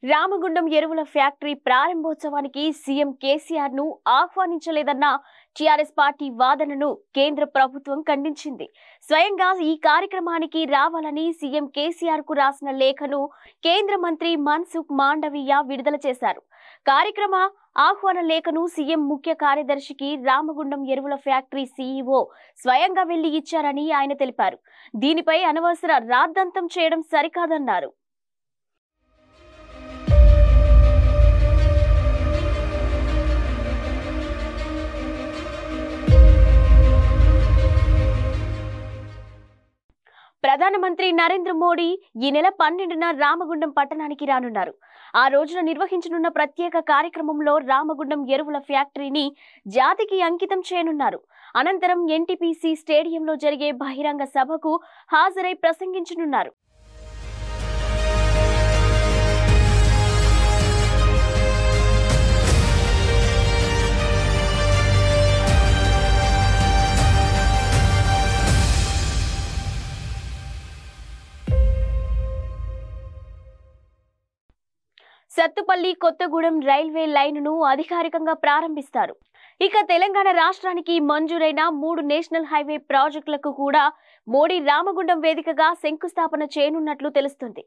రామగుండం ఎరువుల ఫ్యాక్టరీ ప్రారంభోత్సవానికి సీఎం కేసీఆర్ ను ఆహ్వానించలేదన్న టీఆర్ఎస్ పార్టీ వాదనను కేంద్ర ప్రభుత్వం ఖండించింది స్వయంగా ఈ కార్యక్రమానికి రావాలని సీఎం కేసీఆర్ కు రాసిన లేఖను కేంద్ర మంత్రి మన్సుఖ్ మాండవీయ విడుదల చేశారు కార్యక్రమ ఆహ్వాన లేఖను సీఎం ముఖ్య కార్యదర్శికి రామగుండం ఎరువుల ఫ్యాక్టరీ సీఈఓ స్వయంగా వెళ్లి ఇచ్చారని ఆయన తెలిపారు దీనిపై అనవసర రాద్దంతం చేయడం సరికాదన్నారు ప్రధానమంత్రి నరేంద్ర మోడీ ఈ నెల పన్నెండున రామగుండం పట్టణానికి రానున్నారు ఆ రోజున నిర్వహించనున్న ప్రత్యేక కార్యక్రమంలో రామగుండం ఎరువుల ఫ్యాక్టరీని జాతికి అంకితం చేయనున్నారు అనంతరం ఎన్టీపీసీ స్టేడియంలో జరిగే బహిరంగ సభకు హాజరై ప్రసంగించనున్నారు సత్తుపల్లి కొత్తగూడెం రైల్వే లైనును అధికారికంగా ప్రారంభిస్తారు ఇక తెలంగాణ రాష్ట్రానికి మంజూరైన మూడు నేషనల్ హైవే ప్రాజెక్టులకు కూడా మోడీ రామగుండం వేదికగా శంకుస్థాపన చేయనున్నట్లు తెలుస్తుంది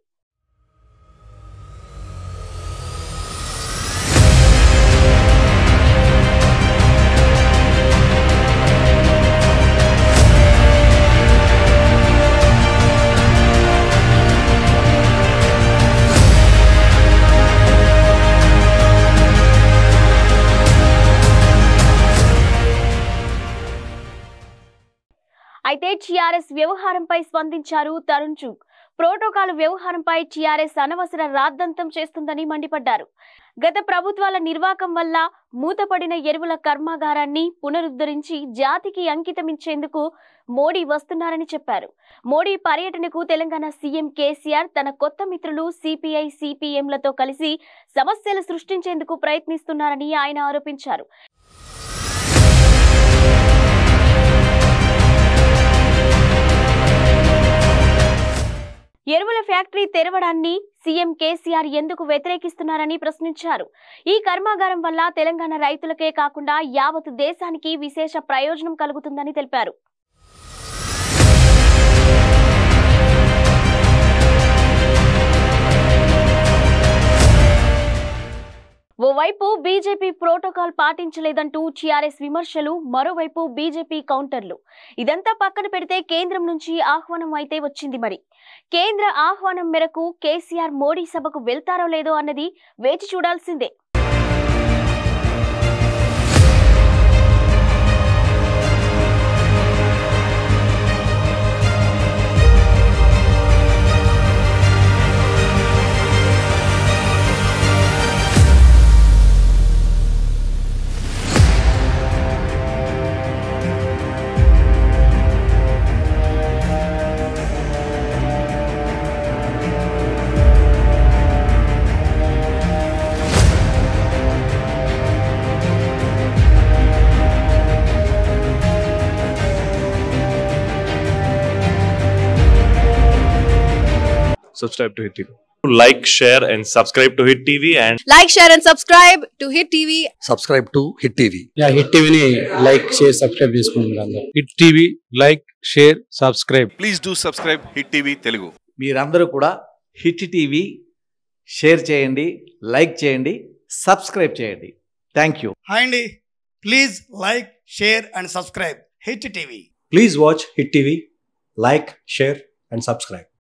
అయితే టీఆర్ఎస్ వ్యవహారంపై స్పందించారు తరుణ్ చుగ్ ప్రోటోకాల్ వ్యవహారంపై టీఆర్ఎస్ అనవసర రాద్దంతం చేస్తుందని మండిపడ్డారు గత ప్రభుత్వాల నిర్వాకం వల్ల మూతపడిన ఎరువుల కర్మాగారాన్ని పునరుద్ధరించి జాతికి అంకితమిచ్చేందుకు మోడీ వస్తున్నారని చెప్పారు మోడీ పర్యటనకు తెలంగాణ సీఎం కేసీఆర్ తన కొత్త మిత్రులు సిపిఐ సిపిఎంలతో కలిసి సమస్యలు సృష్టించేందుకు ప్రయత్నిస్తున్నారని ఆయన ఆరోపించారు ఎరువుల ఫ్యాక్టరీ తెరవడాన్ని సీఎం కేసీఆర్ ఎందుకు వ్యతిరేకిస్తున్నారని ప్రశ్నించారు ఈ కర్మాగారం వల్ల తెలంగాణ రైతులకే కాకుండా యావత్ దేశానికి విశేష ప్రయోజనం కలుగుతుందని తెలిపారు ఓవైపు బీజేపీ ప్రోటోకాల్ పాటించలేదంటూ టీఆర్ఎస్ విమర్శలు మరోవైపు బీజేపీ కౌంటర్లు ఇదంతా పక్కన పెడితే కేంద్రం నుంచి ఆహ్వానం అయితే వచ్చింది మరి కేంద్ర ఆహ్వానం మేరకు కేసీఆర్ మోడీ సభకు వెళ్తారో లేదో అన్నది వేచి చూడాల్సిందే subscribe to Hit TV. Like, share, and subscribe to Hit TV and Like, share, and subscribe to Hit TV. Subscribe to Hit TV యా హిట్ టీవీని లైక్ షేర్ సబ్స్క్రైబ్ చేసుకోండి అందరూ Hit TV like share subscribe please do subscribe Hit TV Telugu మీరందరూ కూడా Hit TV share చేయండి like చేయండి subscribe చేయండి thank you hi అండి please like share and subscribe Hit TV please watch Hit TV like share and subscribe